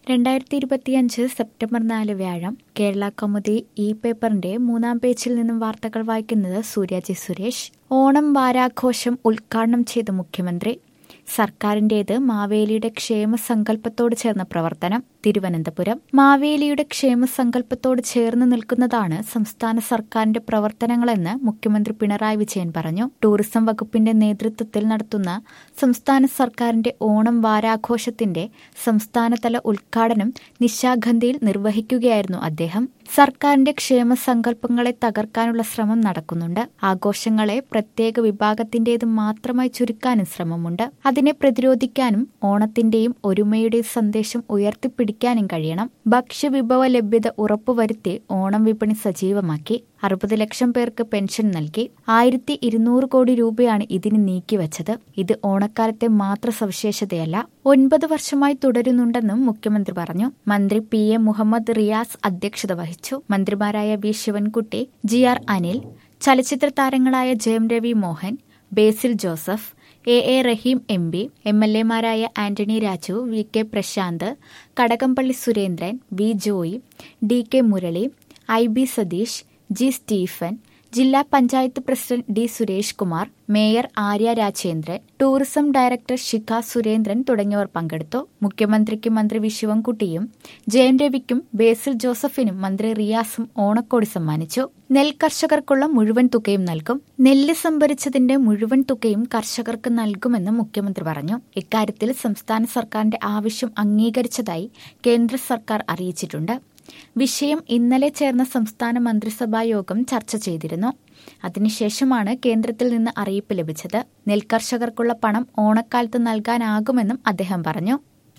രണ്ടായിരത്തി ഇരുപത്തിയഞ്ച് സെപ്റ്റംബർ നാല് വ്യാഴം കേരള കൗമുദി ഇ പേപ്പറിന്റെ മൂന്നാം പേജിൽ നിന്നും വാർത്തകൾ വായിക്കുന്നത് സൂര്യാജി സുരേഷ് ഓണം വാരാഘോഷം ഉദ്ഘാടനം ചെയ്ത മുഖ്യമന്ത്രി സർക്കാരിന്റേത് മാവേലിയുടെ ക്ഷേമ സങ്കല്പത്തോട് ചേർന്ന പ്രവർത്തനം തിരുവനന്തപുരം മാവേലിയുടെ ക്ഷേമ സങ്കല്പത്തോട് ചേർന്ന് നിൽക്കുന്നതാണ് സംസ്ഥാന സർക്കാരിന്റെ പ്രവർത്തനങ്ങളെന്ന് മുഖ്യമന്ത്രി പിണറായി വിജയൻ പറഞ്ഞു ടൂറിസം വകുപ്പിന്റെ നേതൃത്വത്തിൽ നടത്തുന്ന സംസ്ഥാന സർക്കാരിന്റെ ഓണം വാരാഘോഷത്തിന്റെ സംസ്ഥാനതല ഉദ്ഘാടനം നിശാഗന്ധിയിൽ നിർവഹിക്കുകയായിരുന്നു അദ്ദേഹം സർക്കാരിന്റെ ക്ഷേമ സങ്കല്പങ്ങളെ തകർക്കാനുള്ള ശ്രമം നടക്കുന്നുണ്ട് ആഘോഷങ്ങളെ പ്രത്യേക വിഭാഗത്തിന്റേത് മാത്രമായി ചുരുക്കാനും ശ്രമമുണ്ട് അതിനെ പ്രതിരോധിക്കാനും ഓണത്തിന്റെയും ഒരുമയുടെയും സന്ദേശം ഉയർത്തിപ്പിടിക്കാനും കഴിയണം ഭക്ഷ്യവിഭവ ലഭ്യത ഉറപ്പുവരുത്തി ഓണം വിപണി സജീവമാക്കി അറുപത് ലക്ഷം പേർക്ക് പെൻഷൻ നൽകി ആയിരത്തി ഇരുന്നൂറ് കോടി രൂപയാണ് ഇതിന് നീക്കിവച്ചത് ഇത് ഓണക്കാലത്തെ മാത്ര സവിശേഷതയല്ല ഒൻപത് വർഷമായി തുടരുന്നുണ്ടെന്നും മുഖ്യമന്ത്രി പറഞ്ഞു മന്ത്രി പി എ മുഹമ്മദ് റിയാസ് അധ്യക്ഷത വഹിച്ചു മന്ത്രിമാരായ V Sivankutty G R Anil ചലച്ചിത്ര താരങ്ങളായ Jayam Ravi Mohan Basil Joseph A A Rahim M P M L എമാരായ Antony Raju V K Prasanth Kadakampally Surendran V Joy D K Murali I B Satheesh G Stephen ജില്ലാ panchayat president D Suresh Kumar mayor Arya Rajendran tourism director Shikha Surendran തുടങ്ങിയവർ പങ്കെടുത്തു മുഖ്യമന്ത്രിക്ക് മന്ത്രി വി ശിവൻകുട്ടിയും ജയൻ രവിക്കും ബേസിൽ ജോസഫിനും മന്ത്രി റിയാസും ഓണക്കോടി സമ്മാനിച്ചു നെൽ കർഷകർക്കുള്ള മുഴുവൻ തുകയും നൽകും നെല്ല് സംഭരിച്ചതിന്റെ മുഴുവൻ തുകയും കർഷകർക്ക് നൽകുമെന്ന് മുഖ്യമന്ത്രി പറഞ്ഞു ഇക്കാര്യത്തിൽ സംസ്ഥാന സർക്കാരിന്റെ ആവശ്യം അംഗീകരിച്ചതായി കേന്ദ്ര സർക്കാർ അറിയിച്ചിട്ടുണ്ട് വിഷയം ഇന്നലെ ചേർന്ന സംസ്ഥാന മന്ത്രിസഭാ യോഗം ചർച്ച ചെയ്തിരുന്നു അതിനുശേഷമാണ് കേന്ദ്രത്തിൽ നിന്ന് അറിയിപ്പ് ലഭിച്ചത് നെൽകർഷകർക്കുള്ള പണം ഓണക്കാലത്ത് നൽകാനാകുമെന്നും അദ്ദേഹം പറഞ്ഞു